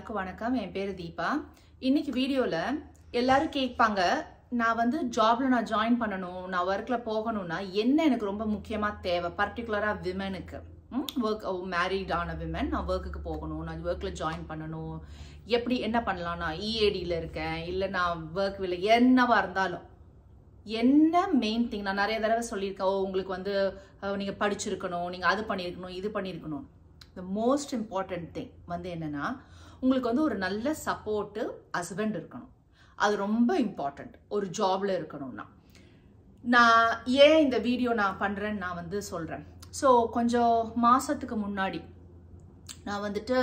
எல்லாருக்கும் வணக்கம் என் பேரு தீபா இன்னைக்கு வீடியோல எல்லாரும் கேட்பாங்க நான் வந்து ஜாப்ல நான் ஜாயின் பண்ணணும் நான் ஒர்க்ல போகணும்னா என்ன எனக்கு ரொம்ப முக்கியமா தேவை பர்டிகுலரா விமனுக்கு ஒர்க் மேரிட் ஆன விமன் நான் ஒர்க்குக்கு போகணும் நான் ஒர்க்ல ஜாயின் பண்ணணும் எப்படி என்ன பண்ணலாம் நான் இஏடியில் இருக்கேன் இல்லை நான் ஒர்க் இல்லை என்னவா இருந்தாலும் என்ன மெயின் திங் நான் நிறைய தடவை சொல்லியிருக்கேன் ஓ உங்களுக்கு வந்து அஹ், நீங்க படிச்சிருக்கணும் நீங்க அது பண்ணியிருக்கணும் இது பண்ணியிருக்கணும் த மோஸ்ட் இம்பார்ட்டன்ட் திங் வந்து என்னன்னா உங்களுக்கு வந்து ஒரு நல்ல சப்போர்ட்டு ஹஸ்பண்ட் இருக்கணும் அது ரொம்ப இம்பார்ட்டன்ட் ஒரு ஜாப்ல இருக்கணும்னா நான் ஏன் இந்த வீடியோ நான் பண்றேன்னு நான் வந்து சொல்றேன் ஸோ கொஞ்சம் மாசத்துக்கு முன்னாடி நான் வந்துட்டு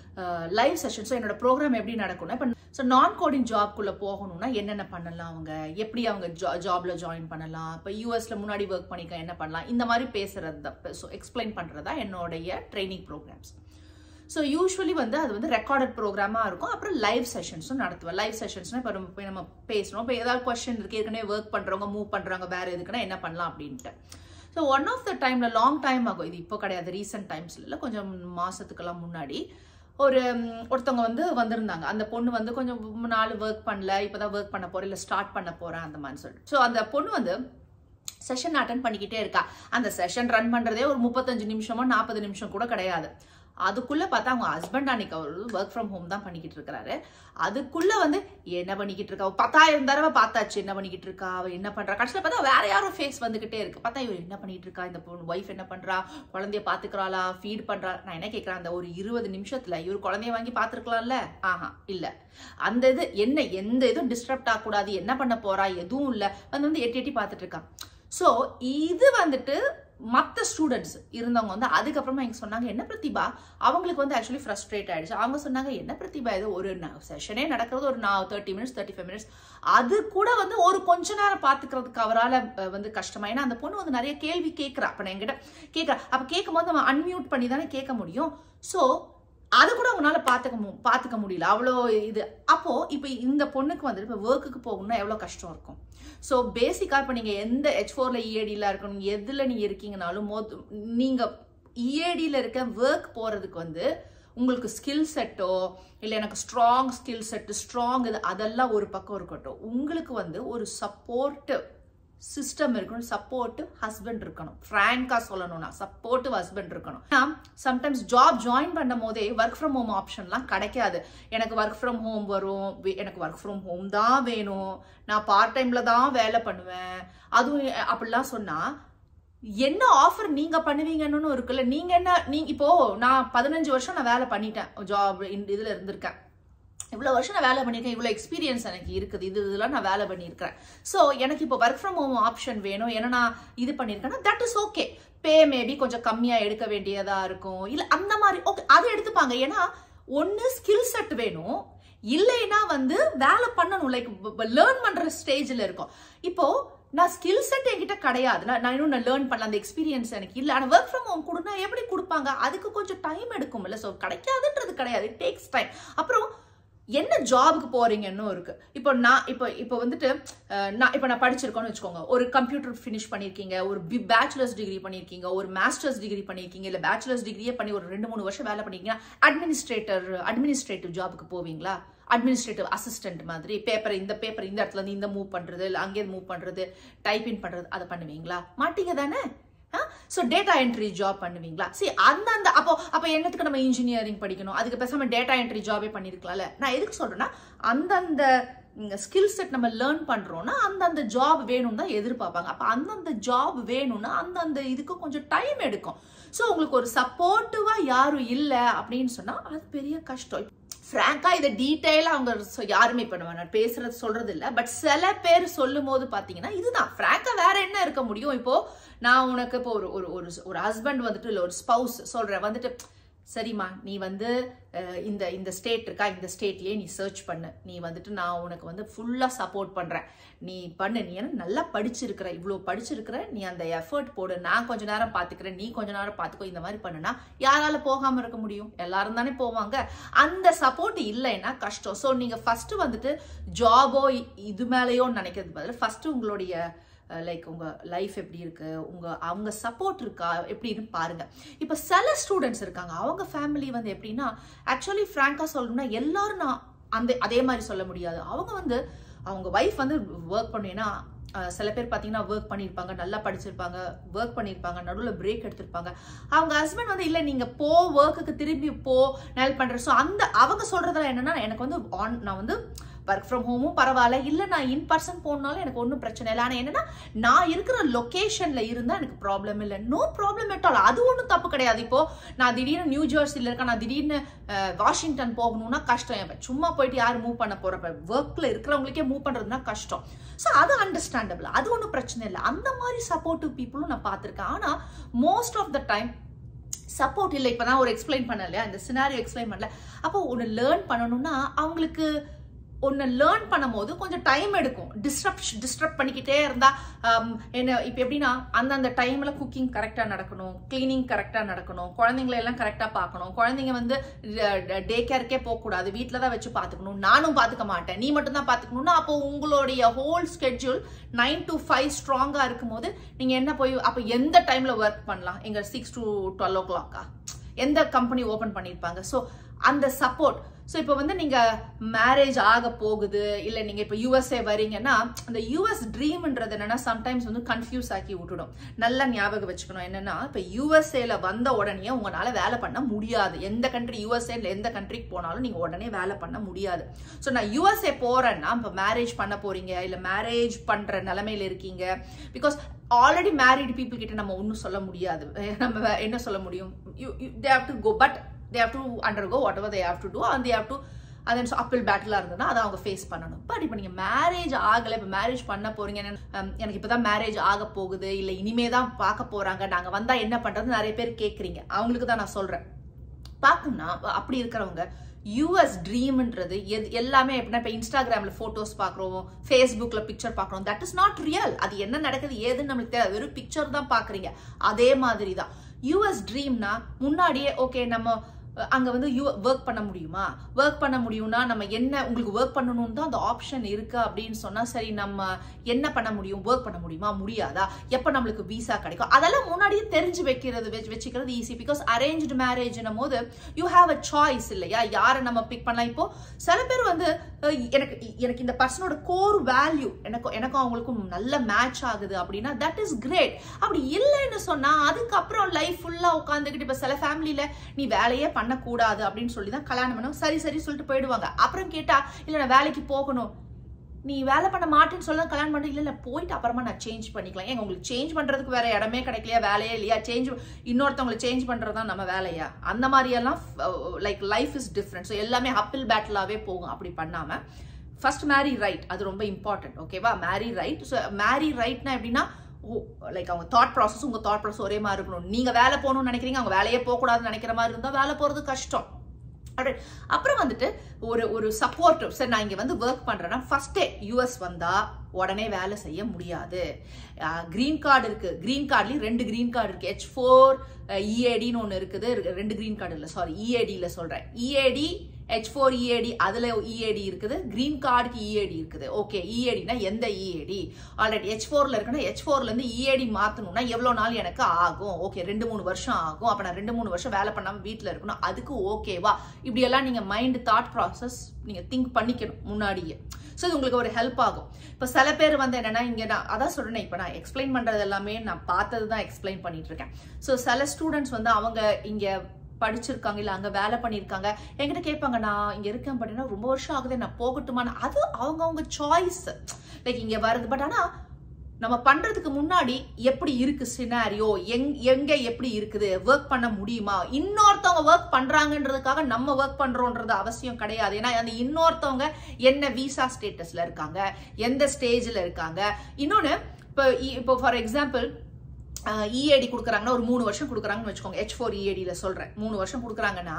லைவ் செஷன் ஸோ என்னோட ப்ரோக்ராம் எப்படி நடக்கும்னா இப்போ ஸோ நான் கோடிங் ஜாப்குள்ளே போகணும்னா என்னென்ன பண்ணலாம் அவங்க எப்படி அவங்க ஜா ஜாப்ல ஜாயின் பண்ணலாம் இப்போ யூஎஸ்ல முன்னாடி ஒர்க் பண்ணிக்க என்ன பண்ணலாம் இந்த மாதிரி பேசுறது தான் ஸோ எக்ஸ்பிளைன் பண்ணுறதா என்னுடைய ட்ரைனிங் ப்ரோக்ராம்ஸ் ஸோ யூஸ்வலி வந்து அது வந்து ரெக்கார்டட் ப்ரோக்ராமாக இருக்கும் அப்புறம் லைவ் செஷன்ஸும் நடத்துவேன் லைவ் செஷன்ஸ்னால் இப்போ நம்ம போய் நம்ம பேசணும் இப்போ ஏதாவது கொஸ்டின் இருக்கு ஏற்கனவே ஒர்க் பண்ணுறவங்க மூவ் பண்ணுறாங்க வேறு எதுக்குன்னா என்ன பண்ணலாம் அப்படின்ட்டு ஸோ ஒன் ஆஃப் த டைமில் லாங் டைம் ஆகும் இது இப்போ கிடையாது ரீசெண்ட் டைம்ஸ்ல இல்லை கொஞ்சம் மாதத்துக்கெல்லாம் முன்னாடி ஒரு ம், ஒருத்தவங்க வந்து வந்திருந்தாங்க அந்த பொண்ணு வந்து கொஞ்சம் நாள் ஒர்க் பண்ணல இப்போதான் ஒர்க் பண்ண போறேன் இல்லை ஸ்டார்ட் பண்ண போறேன் அந்த மாதிரி சொல்லிட்டு ஸோ அந்த பொண்ணு வந்து செஷன் அட்டன் பண்ணிக்கிட்டே இருக்கா அந்த செஷன் ரன் பண்றதே ஒரு முப்பத்தஞ்சு நிமிஷமோ நாற்பது நிமிஷம் கூட கிடையாது அதுக்குள்ள பார்த்தா அவங்க ஹஸ்பண்ட் அன்னைக்கு அவர் ஒர்க் ஃப்ரம் ஹோம் தான் பண்ணிக்கிட்டு இருக்காரு அதுக்குள்ள வந்து என்ன பண்ணிக்கிட்டு இருக்கா அவ பத்தாயிரம் தடவை பார்த்தாச்சு என்ன பண்ணிக்கிட்டு இருக்கா அவ என்ன பண்றா கடைசியில் பார்த்தா வேற யாரும் ஃபேஸ் வந்துகிட்டே இருக்கு பார்த்தா இவர் என்ன பண்ணிட்டு இருக்கா இந்த பொண்ணு ஒய்ஃப் என்ன பண்றா குழந்தைய பாத்துக்கிறாளா ஃபீட் பண்றா நான் என்ன கேட்கறேன் அந்த ஒரு இருபது நிமிஷத்துல இவர் குழந்தைய வாங்கி பாத்துருக்கலாம்ல ஆஹா இல்ல அந்த இது என்ன எந்த இதுவும் டிஸ்டர்ப்ட் ஆகக்கூடாது என்ன பண்ண போறா எதுவும் இல்ல வந்து வந்து எட்டி எட்டி பார்த்துட்டு இருக்கா ஸோ இது வந்துட்டு மற்ற ஸ்டூடெண்ட்ஸ் இருந்தவங்க வந்து அதுக்கப்புறமா எங்க சொன்னாங்க என்ன பிரதிபா அவங்களுக்கு வந்து ஆக்சுவலி ஃப்ரஸ்ட்ரேட் ஆயிடுச்சு அவங்க சொன்னாங்க என்ன பிரதிபா இது ஒரு செஷனே நடக்கிறது ஒரு நான் thirty minutes thirty five minutes அது கூட வந்து ஒரு கொஞ்ச நேரம் பார்த்துக்கிறதுக்கு அவரால் அஹ், வந்து கஷ்டமா ஏன்னா அந்த பொண்ணு வந்து நிறைய கேள்வி கேட்குறா அப்போ நான் என்கிட்ட கேட்குறா அப்போ கேட்கும் போது நம்ம அன்மியூட் பண்ணி தானே கேட்க முடியும் ஸோ அது கூட அவங்களால பார்த்துக்க மு பார்த்துக்க முடியல அவ்வளோ இது அப்போ இப்போ இந்த பொண்ணுக்கு வந்துட்டு இப்போ ஒர்க்குக்கு போகணும்னா எவ்வளோ கஷ்டம் இருக்கும் ஸோ பேசிக்காக இப்போ நீங்கள் எந்த ஹெச் ஃபோரில் இஏடியில் இருக்கணும் எதில் நீங்கள் இருக்கீங்கனாலும் மோத் நீங்கள் இஏடியில் இருக்க ஒர்க் போகிறதுக்கு வந்து உங்களுக்கு ஸ்கில் செட்டோ இல்லை எனக்கு ஸ்ட்ராங் ஸ்கில் செட்டு ஸ்ட்ராங் இது அதெல்லாம் ஒரு பக்கம் இருக்கட்டும் உங்களுக்கு வந்து ஒரு சப்போர்ட்டு சிஸ்டம் இருக்கணும் சப்போர்ட்டு ஹஸ்பண்ட் இருக்கணும் ஃப்ராங்காக சொல்லணும்னா சப்போர்ட்டிவ் ஹஸ்பண்ட் இருக்கணும் சம்டைம்ஸ் ஜாப் ஜாயின் பண்ணும் போதே ஒர்க் ஃப்ரம் ஹோம் ஆப்ஷன்லாம் கிடைக்காது எனக்கு ஒர்க் ஃப்ரம் ஹோம் வரும் வே- எனக்கு ஒர்க் ஃப்ரம் ஹோம் தான் வேணும் நான் பார்ட் டைம்ல தான் வேலை பண்ணுவேன் அதுவும் அப்படிலாம் சொன்னா என்ன ஆஃபர் நீங்க பண்ணுவீங்கன்னு இருக்குல்ல நீங்க என்ன நீங்க இப்போ நான் பதினஞ்சு வருஷம் நான் வேலை பண்ணிட்டேன் ஜாப் இதுல இருந்திருக்கேன் இவ்வளோ வருஷம் நான் வேலை பண்ணியிருக்கேன் இவ்வளோ எக்ஸ்பீரியன்ஸ் எனக்கு இருக்குது இது இதெல்லாம் நான் வேலை பண்ணியிருக்கிறேன் ஸோ எனக்கு இப்போ ஒர்க் ஃப்ரம் ஹோம் ஆப்ஷன் வேணும் ஏன்னா நான் இது பண்ணியிருக்கேன்னா that is okay pay maybe கொஞ்சம் கம்மியாக எடுக்க வேண்டியதாக இருக்கும் இல்லை அந்த மாதிரி ஓகே அதை எடுத்துப்பாங்க ஏன்னா ஒன்று ஸ்கில் செட் வேணும் இல்லைன்னா வந்து வேலை பண்ணணும் லைக் லேர்ன் பண்ற ஸ்டேஜில் இருக்கும் இப்போ நான் ஸ்கில் செட் என்கிட்ட கிடையாது நான் நான் இன்னும் நான் லேர்ன் பண்ணல அந்த எக்ஸ்பீரியன்ஸ் எனக்கு இல்லை ஆனால் ஒர்க் ஃப்ரம் ஹோம் கொடுனா எப்படி கொடுப்பாங்க அதுக்கு கொஞ்சம் டைம் எடுக்கும்ல ஸோ கிடைக்காதுன்றது கிடையாது இட் டேக்ஸ் டைம் அப்புறம் என்ன ஜாபுக்கு போறீங்கன்னு இருக்கு இப்போ நான் இப்போ இப்போ வந்துட்டு அஹ், நான் இப்போ நான் படிச்சிருக்கோன்னு வச்சுக்கோங்க ஒரு கம்ப்யூட்டர் ஃபினிஷ் பண்ணியிருக்கீங்க ஒரு பி பேச்சுலர்ஸ் டிகிரி பண்ணியிருக்கீங்க ஒரு மாஸ்டர்ஸ் டிகிரி பண்ணியிருக்கீங்க இல்லை பேச்சுலர்ஸ் டிகிரியே பண்ணி ஒரு ரெண்டு மூணு வருஷம் வேலை பண்ணிருக்கீங்கன்னா அட்மினிஸ்ட்ரேட்டர் அட்மினிஸ்ட்ரேட்டிவ் ஜாபுக்கு போவீங்களா அட்மினிஸ்ட்ரேட்டிவ் அசிஸ்டன்ட் மாதிரி பேப்பர் இந்த பேப்பர் இந்த இடத்துல இருந்து இந்த மூவ் பண்றது இல்லை அங்கே மூவ் பண்றது டைப்பிங் பண்றது அதை பண்ணுவீங்களா மாட்டீங்க தானே ஸோ டேட்டா என்ட்ரி ஜாப் பண்ணுவீங்களா சரி அந்தந்த அப்போ அப்போ என்னத்துக்கு நம்ம இன்ஜினியரிங் படிக்கணும் அதுக்கு பேசாம டேட்டா என்ட்ரி ஜாபே பண்ணியிருக்கலாம்ல நான் எதுக்கு சொல்றேன்னா அந்தந்த ஸ்கில் செட் நம்ம லேர்ன் பண்றோம்னா அந்தந்த ஜாப் வேணும்னு தான் எதிர்பார்ப்பாங்க அப்போ அந்தந்த ஜாப் வேணும்னா அந்தந்த இதுக்கு கொஞ்சம் டைம் எடுக்கும் ஸோ உங்களுக்கு ஒரு சப்போர்ட்டிவா யாரும் இல்லை அப்படின்னு சொன்னா அது பெரிய கஷ்டம் ஃப்ராங்கா இதை டீட்டெயிலாக அவங்க சொ- யாருமே பண்ணுவாங்க நான் பேசுறது சொல்றது இல்லை பட் சில பேர் சொல்லும் போது பார்த்தீங்கன்னா இதுதான் ஃப்ராங்கா வேற என்ன இருக்க முடியும் இப்போ நான் உனக்கு இப்போ ஒரு ஒரு ஒரு ஒரு ஹஸ்பண்ட் வந்துட்டு இல்லை ஒரு ஸ்பவுஸ் சொல்றேன் வந்துட்டு சரிம்மா நீ வந்து அஹ், இந்த இந்த ஸ்டேட் இருக்கா இந்த ஸ்டேட்லயே நீ சர்ச் பண்ணு நீ வந்துட்டு நான் உனக்கு வந்து ஃபுல்லாக சப்போர்ட் பண்றேன் நீ பண்ணு நீ ஏன்னா நல்லா படிச்சிருக்கிற இவ்வளோ படிச்சிருக்கிற நீ அந்த எஃபர்ட் போடு நான் கொஞ்ச நேரம் பார்த்துக்கிறேன் நீ கொஞ்ச நேரம் பார்த்துக்கோ இந்த மாதிரி பண்ணுனா யாரால போகாம இருக்க முடியும் எல்லாரும் தானே போவாங்க அந்த சப்போர்ட் இல்லைன்னா கஷ்டம் ஸோ நீங்க ஃபர்ஸ்ட் வந்துட்டு ஜாபோ இது மேலேயோ நினைக்கிறது பதில் ஃபர்ஸ்ட் உங்களுடைய லைக் உங்க லைஃப் எப்படி இருக்கு உங்க அவங்க சப்போர்ட் இருக்கா எப்படின்னு பாருங்க இப்போ சில ஸ்டூடெண்ட்ஸ் இருக்காங்க அவங்க ஃபேமிலி வந்து எப்படின்னா ஆக்சுவலி ஃப்ராங்கா சொல்லணும்னா எல்லாரும் நான் அந்த அதே மாதிரி சொல்ல முடியாது அவங்க வந்து அவங்க ஒய்ஃப் வந்து ஒர்க் பண்ணேன்னா அஹ் சில பேர் பார்த்தீங்கன்னா ஒர்க் பண்ணியிருப்பாங்க நல்லா படிச்சிருப்பாங்க ஒர்க் பண்ணியிருப்பாங்க நடுவில் பிரேக் எடுத்திருப்பாங்க அவங்க ஹஸ்பண்ட் வந்து இல்லை நீங்கள் போ ஒர்க்குக்கு திரும்பி போ நான் ஹெல்ப் பண்ணுறேன் ஸோ அந்த அவங்க சொல்கிறதுல என்னன்னா எனக்கு வந்து ஆன் நான் வந்து ஒர்க் ஃப்ரம் ஹோமும் பரவாயில்ல இல்லை நான் இன் பர்சன் போனாலும் எனக்கு ஒன்றும் பிரச்சனை இல்லை ஆனால் என்னன்னா நான் இருக்கிற லொக்கேஷனில் இருந்தால் எனக்கு ப்ராப்ளம் இல்லை நோ ப்ராப்ளம் at all அது ஒன்றும் தப்பு கிடையாது இப்போ நான் திடீர்னு நியூ ஜெர்சியில் இருக்கேன் நான் திடீர்னு அஹ், வாஷிங்டன் போகணும்னா கஷ்டம் இப்ப சும்மா போயிட்டு யார் மூவ் பண்ண போகிறப்ப ஒர்க்கில் இருக்கிறவங்களுக்கே மூவ் பண்ணுறதுனா கஷ்டம் ஸோ அது அண்டர்ஸ்டாண்டபிள் அது ஒன்றும் பிரச்சனை இல்லை அந்த மாதிரி சப்போர்ட்டிவ் பீப்புளும் நான் பார்த்துருக்கேன் ஆனால் most of the time support இல்லை இப்போ நான் ஒரு எக்ஸ்பிளைன் பண்ணல இல்லையா இந்த சினாரியோ எக்ஸ்பிளைன் பண்ணல அப்போ ஒன்று லேர்ன் பண்ணணும்னா அவங்களுக்கு ஒன்று லேர்ன் பண்ணும்போது கொஞ்சம் டைம் எடுக்கும் டிஸ்டர்ப் டிஸ்டர்ப் பண்ணிக்கிட்டே இருந்தா ஆம், என்ன இப்போ எப்படின்னா அந்தந்த டைமில் குக்கிங் கரெக்டாக நடக்கணும் க்ளீனிங் கரெக்டாக நடக்கணும் குழந்தைங்களை எல்லாம் கரெக்டாக பார்க்கணும் குழந்தைங்க வந்து டே கேருக்கே போகக்கூடாது வீட்டில் தான் வச்சு பார்த்துக்கணும் நானும் பார்த்துக்க மாட்டேன் நீ மட்டும் தான் பார்த்துக்கணும்னா அப்போ உங்களுடைய whole schedule nine to five ஸ்ட்ராங்காக இருக்கும்போது நீங்கள் என்ன போய் அப்போ எந்த டைமில் ஒர்க் பண்ணலாம் எங்கள் சிக்ஸ் டு டுவெல் ஓ கிளாக்கா எந்த கம்பெனி ஓபன் பண்ணியிருப்பாங்க ஸோ அந்த சப்போர்ட் ஸோ இப்போ வந்து நீங்க மேரேஜ் ஆக போகுது இல்லை நீங்க இப்போ யூஎஸ்ஏ வரீங்கன்னா அந்த யூஎஸ் ட்ரீம்ன்றது என்னன்னா சம்டைம்ஸ் வந்து கன்ஃபியூஸ் ஆக்கி விட்டுடும் நல்லா ஞாபகம் வச்சுக்கணும் என்னன்னா இப்போ யூஎஸ்ஏல வந்த உடனே உங்களால வேலை பண்ண முடியாது எந்த கண்ட்ரி யூஎஸ்ஏல எந்த கண்ட்ரிக்கு போனாலும் நீங்க உடனே வேலை பண்ண முடியாது ஸோ நான் யூஎஸ்ஏ போறேன்னா இப்போ மேரேஜ் பண்ண போறீங்க இல்லை மேரேஜ் பண்ற நிலைமையில இருக்கீங்க பிகாஸ் ஆல்ரெடி மேரிட் பீப்புள் கிட்ட நம்ம ஒன்றும் சொல்ல முடியாது நம்ம வே- என்ன சொல்ல முடியும் you they have to go but they have to undergo whatever they have to do and they have to அதன் அப்பிள் பேட்டிலாக இருந்ததுன்னா அதை அவங்க ஃபேஸ் பண்ணணும் பட் இப்போ நீங்கள் மேரேஜ் ஆகலை இப்போ மேரேஜ் பண்ண போறீங்க என்ன- ஹம், எனக்கு இப்போ தான் மேரேஜ் ஆக போகுது இல்லை இனிமே தான் பார்க்க போறாங்க நாங்கள் வந்தால் என்ன பண்ணுறது நிறைய பேர் கேட்குறீங்க அவங்களுக்கு தான் நான் சொல்கிறேன் பார்க்கணும்னா அப்படி இருக்கிறவங்க யூஎஸ் ட்ரீம்ன்றது எது எல்லாமே எப்படின்னா இப்போ இன்ஸ்டாகிராமில் ஃபோட்டோஸ் பார்க்குறோம் ஃபேஸ்புக்கில் பிக்சர் பார்க்குறோம் தட் இஸ் நாட் ரியல் அது என்ன நடக்குது ஏதுன்னு நம்மளுக்கு தெரியாது வெறும் பிக்சர் தான் பார்க்குறீங்க அதே மாதிரி தான் யூஎஸ் ட்ரீம்னா முன்னாடியே ஓகே நம்ம அஹ், அங்க வந்து யூ ஒர்க் பண்ண முடியுமா ஒர்க் பண்ண முடியும்னா நம்ம என்ன உங்களுக்கு ஒர்க் பண்ணணும்னு தான் அந்த ஆப்ஷன் இருக்கு அப்படின்னு சொன்னா சரி நம்ம என்ன பண்ண முடியும் ஒர்க் பண்ண முடியுமா முடியாதா எப்ப நம்மளுக்கு விசா கிடைக்கும் அதெல்லாம் முன்னாடியே தெரிஞ்சு வைக்கிறது வெச்சு- வச்சுக்கிறது ஈஸி பிகாஸ் அரேஞ்ச்டு மேரேஜ்னும் போது யூ ஹாவ் அ சாய்ஸ் இல்லையா யாரை நம்ம பிக் பண்ணலாம் இப்போ சில பேர் வந்து அஹ், எனக்கு எனக்கு இந்த பர்சனோட கோர் வேல்யூ எனக்கு எனக்கும் அவங்களுக்கும் நல்ல மேட்ச் ஆகுது அப்படின்னா தட் இஸ் கிரேட் அப்படி இல்லைன்னு சொன்னா அதுக்கப்புறம் லைஃப் ஃபுல்லா உட்காந்துக்கிட்டு இப்ப சில ஃபேமிலியில நீ வேலையே பண்ணக்கூடாது அப்படின்னு சொல்லி தான் கல்யாணம் பண்ணும் சரி சரி சொல்லிட்டு போயிடுவாங்க அப்புறம் கேட்டா இல்ல நான் வேலைக்கு போகணும் நீ வேலை பண்ண மாட்டேன்னு சொல்ல கல்யாணம் பண்ண இல்ல இல்ல போயிட்டு அப்புறமா நான் சேஞ்ச் பண்ணிக்கலாம் ஏங்க உங்களுக்கு சேஞ்ச் பண்றதுக்கு வேற இடமே கிடைக்கலையா வேலையே இல்லையா சேஞ்ச் இன்னொருத்தவங்களை சேஞ்ச் பண்றதுதான் நம்ம வேலையா அந்த மாதிரி எல்லாம் like life is different so எல்லாமே அப்பிள் பேட்டிலாவே போகும் அப்படி பண்ணாம ஃபர்ஸ்ட் மேரி ரைட் அது ரொம்ப இம்பார்ட்டன்ட் ஓகேவா மேரி ரைட் ஸோ மேரி ரைட்னா எப்படின்னா லைக் அவங்க தாட் ப்ராசஸ் உங்க தாட் ப்ராசஸ் ஒரே மாதிரி இருக்கணும் நீங்க வேலை போகணும்னு நினைக்கிறீங்க அவங்க வேலையே போகக்கூடாதுன்னு நினைக்கிற மாதிரி இருந்தா வேலை போறது கஷ்டம் Alright. அப்புறம் வந்துட்டு ஒரு ஒரு சப்போர்ட்டிவ் சரி நான் இங்க வந்து ஒர்க் பண்றேன்னா ஃபர்ஸ்டே யூஎஸ் வந்தா உடனே வேலை செய்ய முடியாது கிரீன் கார்டு இருக்கு கிரீன் கார்டுலயும் ரெண்டு கிரீன் கார்டு இருக்கு ஹெச் ஃபோர் இஏடின்னு ஒன்று இருக்குது இருக்கு- ரெண்டு கிரீன் கார்டு இல்லை சாரி இஏடியில் சொல்றேன் இஏடி ஹெச் ஃபோர் இஏடி அதுல இஏடி இருக்குது கிரீன் கார்டுக்கு இஏடி இருக்குது ஓகே இஏடினா எந்த இஏடி ஆல்ரெடி ஹெச் ஃபோர்ல இருக்குன்னா ஹெச் ஃபோர்ல இருந்து இஏடி மாத்தணும்னா எவ்வளவு நாள் எனக்கு ஆகும் ஓகே ரெண்டு மூணு வருஷம் ஆகும் அப்ப நான் ரெண்டு மூணு வருஷம் வேலை பண்ணாம வீட்ல இருக்கணும் அதுக்கு ஓகேவா இப்படி எல்லாம் நீங்க மைண்ட் தாட் ப்ராசஸ் நீங்க திங்க் பண்ணிக்கணும் முன்னாடியே ஸோ இது உங்களுக்கு ஒரு ஹெல்ப் ஆகும் இப்போ சில பேர் வந்து என்னன்னா இங்க நான் அதான் சொல்றேன் இப்போ நான் எக்ஸ்பிளைன் பண்றது எல்லாமே நான் பார்த்தது தான் எக்ஸ்பிளைன் பண்ணிட்டு இருக்கேன் ஸோ சில ஸ்டூடெண்ட்ஸ் வந்து அவங்க இங்க படிச்சிருக்காங்க இல்ல அங்க வேலை பண்ணிருக்காங்க என்கிட்ட கேட்பாங்க நான் இங்க இருக்கேன் அப்படின்னா ரொம்ப வருஷம் ஆகுது நான் போகட்டுமான்னு அது அவங்க அவங்க சாய்ஸ் லைக் இங்க வருது பட் ஆனா நம்ம பண்றதுக்கு முன்னாடி எப்படி இருக்கு சினாரியோ எங் எங்க எப்படி இருக்குது ஒர்க் பண்ண முடியுமா இன்னொருத்தவங்க ஒர்க் பண்றாங்கன்றதுக்காக நம்ம ஒர்க் பண்றோன்றது அவசியம் கிடையாது ஏன்னா அந்த இன்னொருத்தவங்க என்ன விசா ஸ்டேட்டஸ்ல இருக்காங்க எந்த ஸ்டேஜ்ல இருக்காங்க இன்னொன்னு இப்போ இ- இப்போ ஃபார் எக்ஸாம்பிள் இஏடி கொடுக்குறாங்கன்னா ஒரு மூணு வருஷம் கொடுக்குறாங்கன்னு வச்சுக்கோங்க ஹெச் ஃபோர் இஏடியில சொல்றேன் மூணு வருஷம் கொடுக்குறாங்கன்னா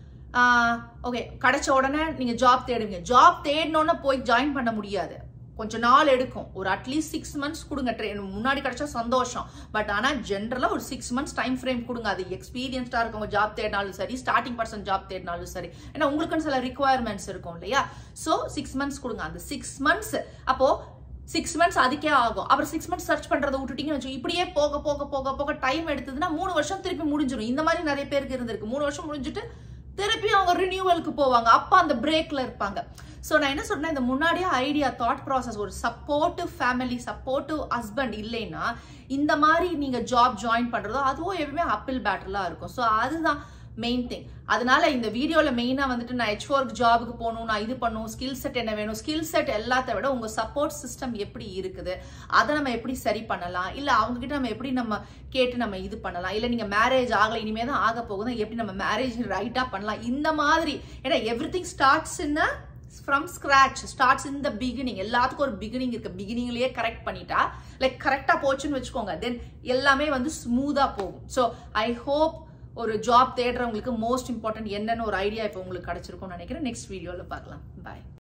ஓகே கிடைச்ச உடனே நீங்க ஜாப் தேடுவீங்க ஜாப் தேடினோன்னு போய் ஜாயின் பண்ண முடியாது கொஞ்ச நாள் எடுக்கும் ஒரு அட்லீஸ்ட் சிக்ஸ் மந்த்ஸ் கொடுங்க ட்ரெயின் முன்னாடி கிடைச்சா சந்தோஷம் பட் ஆனா ஜென்ரலா ஒரு சிக்ஸ் மந்த்ஸ் டைம் ஃப்ரேம் கொடுங்க அது எக்ஸ்பீரியன்ஸ்டா இருக்கவங்க ஜாப் தேடினாலும் சரி ஸ்டார்டிங் பர்சன் ஜாப் தேடினாலும் சரி ஏன்னா உங்களுக்குன்னு சில ரிக்குவயர்மெண்ட்ஸ் இருக்கும் இல்லையா சோ சிக்ஸ் மந்த்ஸ் கொடுங்க அந்த சிக்ஸ் மந்த்ஸ் அப்போ சிக்ஸ் மந்த்ஸ் அதுக்கே ஆகும் அப்புறம் சிக்ஸ் மந்த்ஸ் சர்ச் பண்றதை விட்டுட்டீங்கன்னு வச்சு இப்படியே போக போக போக போக டைம் எடுத்ததுன்னா மூணு வருஷம் திருப்பி முடிஞ்சிடும் இந்த மாதிரி நிறைய பேருக்கு இருந்திருக்கு மூணு வருஷம் முடிஞ்சிட்டு திருப்பி அவங்க ரினியூவலுக்கு போவாங்க அப்ப அந்த பிரேக்ல இருப்பாங்க ஸோ நான் என்ன சொல்றேன் இந்த முன்னாடியே ஐடியா தாட் ப்ராசஸ் ஒரு சப்போர்ட்டிவ் ஃபேமிலி சப்போர்ட்டிவ் ஹஸ்பண்ட் இல்லைன்னா இந்த மாதிரி நீங்க ஜாப் ஜாயின் பண்றதோ அதுவும் எப்பவுமே அப்பிள் பேட்டர்லா இருக்கும் ஸோ அதுதான் மெயின் திங் அதனால இந்த வீடியோல மெயினா வந்துட்டு நான் ஹெச் ஒர்க் ஜாபுக்கு போகணும் நான் இது பண்ணும் ஸ்கில் செட் என்ன வேணும் ஸ்கில் செட் எல்லாத்த விட உங்க சப்போர்ட் சிஸ்டம் எப்படி இருக்குது அதை நம்ம எப்படி சரி பண்ணலாம் இல்ல அவங்க கிட்ட நம்ம எப்படி நம்ம கேட்டு நம்ம இது பண்ணலாம் இல்ல நீங்க மேரேஜ் ஆகல இனிமே தான் ஆக போகுது எப்படி நம்ம மேரேஜ் ரைட்டா பண்ணலாம் இந்த மாதிரி ஏன்னா everything starts in from scratch starts in the beginning எல்லாத்துக்கும் ஒரு பிகினிங் இருக்கு பிகினிங்லயே கரெக்ட் பண்ணிட்டா லைக் கரெக்டா போச்சுன்னு வச்சுக்கோங்க தென் எல்லாமே வந்து ஸ்மூதா போகும் ஸோ ஐ ஹோப் ஒரு ஜாப் தேடுறவங்களுக்கு மோஸ்ட் இம்பார்ட்டன்ட் என்னன்னு ஒரு ஐடியா இப்போ உங்களுக்கு கிடைச்சிருக்கும்னு நினைக்கிறேன் நெக்ஸ்ட் வீடியோவில் பார்க்கலாம் பாய்